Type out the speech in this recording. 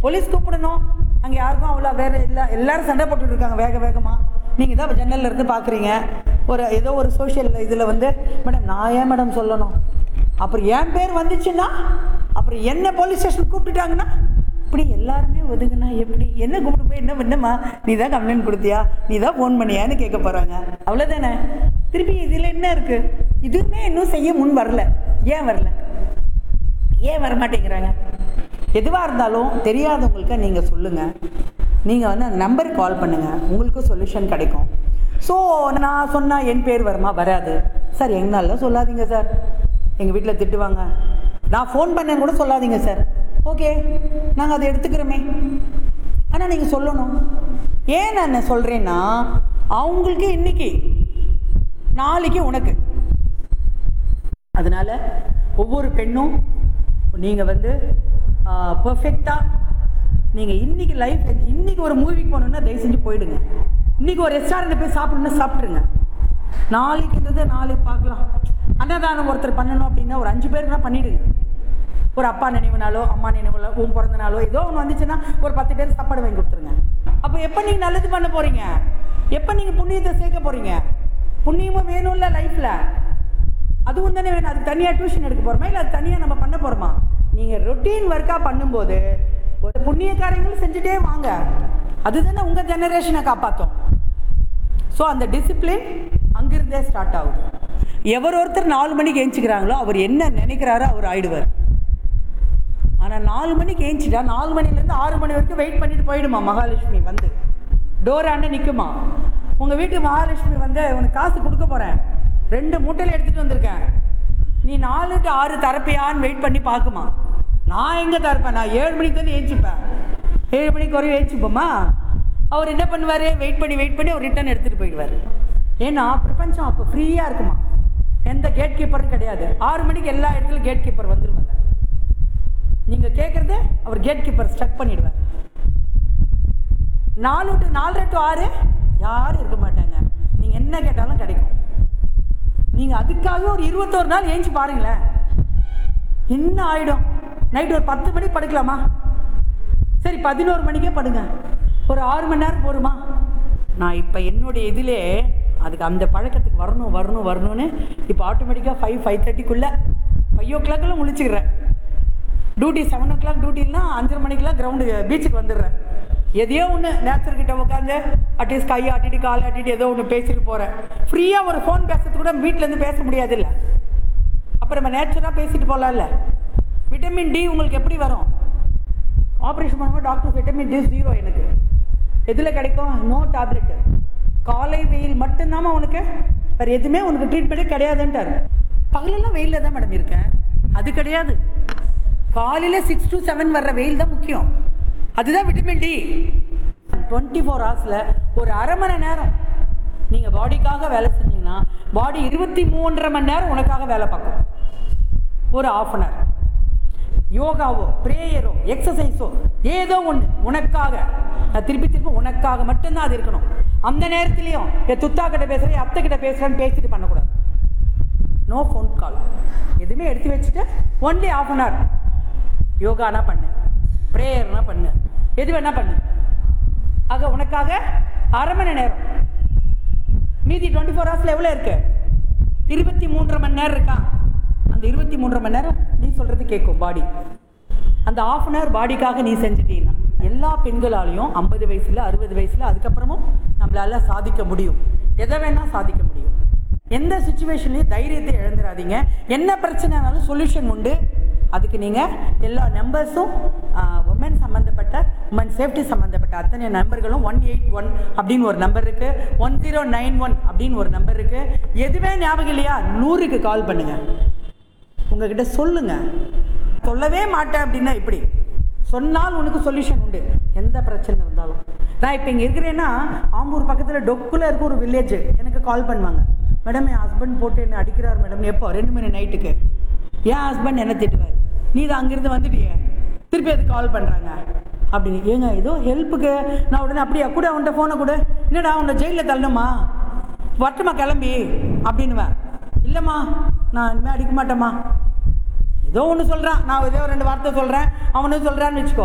police கூப்பிடணும் அங்கே யாருக்கும் அவ்வளோ வேறு இல்லை எல்லாரும் சண்டை போட்டுட்டு இருக்காங்க வேக வேகமாக நீங்கள் தான் ஜன்னல்ல இருந்து பார்க்குறீங்க ஒரு ஏதோ ஒரு சோஷியல் இதில் வந்து மேடம் நான் ஏன் மேடம் சொல்லணும் அப்புறம் என் பேர் வந்துச்சுன்னா அப்புறம் என்ன போலீஸ் ஸ்டேஷன் கூப்பிட்டுட்டாங்கன்னா இப்படி எல்லாருமே ஒதுங்குனா எப்படி என்ன கூப்பிட்டு போய் என்ன என்னம்மா நீ தான் கம்ப்ளைண்ட் கொடுத்தியா நீ தான் ஃபோன் பண்ணியான்னு கேட்க போகிறாங்க அவ்வளோதானே திருப்பி இதில் என்ன இருக்குது இதுவுமே இன்னும் செய்ய முன் வரல ஏன் வரல ஏன் வர மாட்டேங்கிறாங்க எதுவாக இருந்தாலும் தெரியாதவங்களுக்கு நீங்கள் சொல்லுங்கள் நீங்கள் வந்து அந்த நம்பருக்கு கால் பண்ணுங்கள் உங்களுக்கும் சொல்யூஷன் கிடைக்கும் ஸோ நான் சொன்னால் என் பேர் வருமா வராது சார் எங்கனால சொல்லாதீங்க சார் எங்கள் வீட்டில் திட்டுவாங்க நான் ஃபோன் பண்ணேன்னு கூட சொல்லாதீங்க சார் ஓகே நாங்கள் அதை எடுத்துக்கிறோமே ஆனால் நீங்கள் சொல்லணும் ஏன் நான் என்ன சொல்கிறேன்னா அவங்களுக்கு இன்னைக்கு நாளைக்கு உனக்கு அதனால ஒவ்வொரு பெண்ணும் நீங்கள் வந்து பர்ஃபெக்டாக நீங்கள் இன்னைக்கு லைஃப் இன்னைக்கு ஒரு மூவிக்கு போகணுன்னா தயவு செஞ்சு போயிடுங்க இன்னைக்கு ஒரு ரெஸ்டாரண்ட் போய் சாப்பிடணும்னா சாப்பிட்ருங்க நாளைக்குன்றது நாளைக்கு பார்க்கலாம் அன்னதானம் ஒருத்தர் பண்ணணும் அப்படின்னா ஒரு அஞ்சு பேருக்குனா பண்ணிடுங்க ஒரு அப்பா நினைவுனாலோ அம்மா நினைவுனாலோ உன் பிறந்த நாளோ ஏதோ ஒன்று வந்துச்சுன்னா ஒரு பத்து பேர் சாப்பாடு வாங்கி கொடுத்துருங்க அப்போ எப்போ நீங்கள் நல்லது பண்ண போகிறீங்க எப்போ நீங்கள் புண்ணியத்தை சேர்க்க போகிறீங்க புண்ணியமும் வேணும்ல லைஃப்பில் அதுவும் தானே வேணும் அதுக்கு தனியாக டியூஷன் எடுக்க போகிறோமா இல்லை அது தனியாக நம்ம பண்ண போகிறோமா நீங்கள் ரொட்டீன் ஒர்க்காக பண்ணும்போது ஒரு புண்ணிய காரியங்களும் செஞ்சுட்டே வாங்க அதுதானே உங்கள் ஜெனரேஷனை காப்பாற்றும் ஸோ அந்த டிசிப்ளின் அங்கிருந்தே ஸ்டார்ட் ஆகுது எவர் ஒருத்தர் நாலு மணிக்கு ஏஞ்சிக்கிறாங்களோ அவர் என்ன நினைக்கிறாரோ அவர் ஆயிடுவார் ஆனால் நாலு மணிக்கு ஏஞ்சிட்டா நாலு மணிலேருந்து ஆறு மணி வரைக்கும் வெயிட் பண்ணிட்டு போயிடுமா மகாலட்சுமி வந்து டோர் ஆண்ட நிற்குமா உங்கள் வீட்டு மகாலட்சுமி வந்து உனக்கு காசு கொடுக்க போகிறேன் ரெண்டு மூட்டையில் எடுத்துகிட்டு வந்திருக்கேன் நீ நாலு டு ஆறு தரப்பியான்னு வெயிட் பண்ணி பார்க்குமா நான் எங்கே தரப்பேன் நான் ஏழு மணிக்கு தானே ஏஞ்சிப்பேன் ஏழு மணிக்கு வரையும் ஏஞ்சிப்போமா அவர் என்ன பண்ணுவார் வெயிட் பண்ணி வெயிட் பண்ணி அவர் ரிட்டர்ன் எடுத்துகிட்டு போயிடுவார் ஏன்னா பிரபஞ்சம் அப்போ ஃப்ரீயாக இருக்குமா எந்த கேட் கீப்பரும் கிடையாது ஆறு மணிக்கு எல்லா இடத்துலையும் கேட் கீப்பர் வந்துருவாங்க நீங்கள் கேட்குறது அவர் கேட் கீப்பர் ஸ்டக் பண்ணிடுவார் நாலு டு நாலரை டு ஆறு யாரும் இருக்க மாட்டாங்க நீங்கள் என்ன கேட்டாலும் கிடைக்கும் நீங்கள் அதுக்காக ஒரு இருபத்தோரு நாள் ஏஞ்சி பாருங்களேன் என்ன ஆயிடும் நைட் ஒரு பத்து மணிக்கு படுக்கலாமா சரி பதினோரு மணிக்கே படுங்க ஒரு ஆறு மணி நேரம் போருமா நான் இப்போ என்னுடைய இதிலே அதுக்கு அந்த பழக்கத்துக்கு வரணும் வரணும் வரணும்னு இப்போ ஆட்டோமேட்டிக்காக ஃபைவ் ஃபைவ் தேர்ட்டிக்குள்ளே ஃபைவ் ஓ கிளாக்கெல்லாம் முழிச்சுக்கிறேன் டியூட்டி செவன் ஓ கிளாக் டியூட்டின்னா அஞ்சரை மணிக்கெல்லாம் கிரவுண்டு பீச்சுக்கு வந்துடுறேன் எதையோ ஒன்று நேச்சர்கிட்ட உட்காந்து அட்லீஸ்ட் கை ஆட்டிட்டு கால் ஆட்டிட்டு ஏதோ ஒன்று பேசிட்டு போகிறேன் ஃப்ரீயாக ஒரு ஃபோன் பேசுறது கூட வீட்டிலேருந்து பேச முடியாதுல்ல அப்புறம் நம்ம நேச்சராக பேசிட்டு போகலாம்ல விட்டமின் டி உங்களுக்கு எப்படி வரும் ஆப்ரேஷன் பண்ணும்போது டாக்டர் விட்டமின் டி ஜீரோ எனக்கு எதில் கிடைக்கும் நோ டேப்லெட்டு காலை வெயில் மட்டும்தாம்மா உனக்கு வேறு எதுவுமே உனக்கு ட்ரீட்மெண்ட்டே கிடையாதுன்ட்டார் பகலெல்லாம் வெயிலில் தான் மேடம் இருக்கேன் அது கிடையாது காலையில் சிக்ஸ் டு செவன் வர்ற வெயில் தான் முக்கியம் அதுதான் விட்டமின் டி டுவெண்ட்டி ஃபோர் ஹவர்ஸில் ஒரு அரை மணி நேரம் நீங்கள் பாடிக்காக வேலை செஞ்சீங்கன்னா பாடி இருபத்தி மூன்றரை மணி நேரம் உனக்காக வேலை பார்க்கும் ஒரு ஆஃப் அன் ஹவர் யோகாவோ ப்ரேயரோ எக்ஸசைஸோ ஏதோ ஒன்று உனக்காக நான் திருப்பி திருப்பி உனக்காக மட்டும்தான் அது இருக்கணும் அந்த நேரத்துலையும் என் துத்தா கிட்ட பேசுகிறேன் அத்தை கிட்ட பேசுகிறேன்னு பேசிட்டு பண்ணக்கூடாது நோ ஃபோன் கால் எதுவுமே எடுத்து வச்சுட்டு ஒன்லி ஆஃப் அன் ஹவர் யோகானா பண்ணு ப்ரேயர்னா பண்ணு எது வேணா பண்ணு ஆக உனக்காக அரை மணி நேரம் மீதி டுவெண்ட்டி ஃபோர் ஹவர்ஸில் எவ்வளோ இருக்கு இருபத்தி மூன்றரை மணி நேரம் இருக்கா அந்த இருபத்தி மூன்றரை மணி நேரம் நீ சொல்கிறது கேட்கும் பாடி அந்த ஆஃப் அன் ஹவர் பாடிக்காக நீ செஞ்சிட்டீங்கன்னா எல்லா பெண்களாலையும் ஐம்பது வயசில் அறுபது வயசில் அதுக்கப்புறமும் நம்மளால சாதிக்க முடியும் எதை வேணால் சாதிக்க முடியும் எந்த சுச்சுவேஷன்லையும் தைரியத்தை இழந்துடாதீங்க என்ன பிரச்சனைனாலும் சொல்யூஷன் உண்டு அதுக்கு நீங்கள் எல்லா நம்பர்ஸும் உமன் சம்மந்தப்பட்ட உமன் சேஃப்டி சம்மந்தப்பட்ட அத்தனை நம்பர்களும் ஒன் எயிட் ஒன் அப்படின்னு ஒரு நம்பர் இருக்குது ஒன் ஜீரோ நைன் ஒன் அப்படின்னு ஒரு நம்பர் இருக்குது எதுவே ஞாபகம் இல்லையா நூறுக்கு கால் பண்ணுங்கள் உங்ககிட்ட சொல்லுங்க சொல்லவே மாட்டேன் அப்படின்னா இப்படி சொன்னால் உனக்கு சொல்யூஷன் உண்டு எந்த பிரச்சனை இருந்தாலும் நான் இப்போ இங்கே இருக்கிறேன்னா ஆம்பூர் பக்கத்தில் டொக்குல இருக்க ஒரு வில்லேஜ் எனக்கு கால் பண்ணுவாங்க மேடம் என் ஹஸ்பண்ட் போட்டு என்ன அடிக்கிறார் மேடம் எப்போ ரெண்டு மணி நைட்டுக்கு என் ஹஸ்பண்ட் என்ன திட்டுவார் நீ தான் அங்கேருந்து வந்துட்டியே திருப்பி அதுக்கு கால் பண்ணுறாங்க அப்படின்னு ஏங்க ஏதோ ஹெல்ப்புக்கு நான் உடனே அப்படியா கூட அவன்கிட்ட ஃபோனை கொடு என்னடா உன்னை ஜெயிலில் தள்ளணுமா வரட்டுமா கிளம்பி அப்படின்னுவேன் இல்லைம்மா நான் இனிமேல் அடிக்க மாட்டேம்மா ஏதோ ஒன்று சொல்கிறான் நான் ஏதோ ரெண்டு வார்த்தை சொல்கிறேன் அவனும் சொல்கிறான்னு வச்சுக்கோ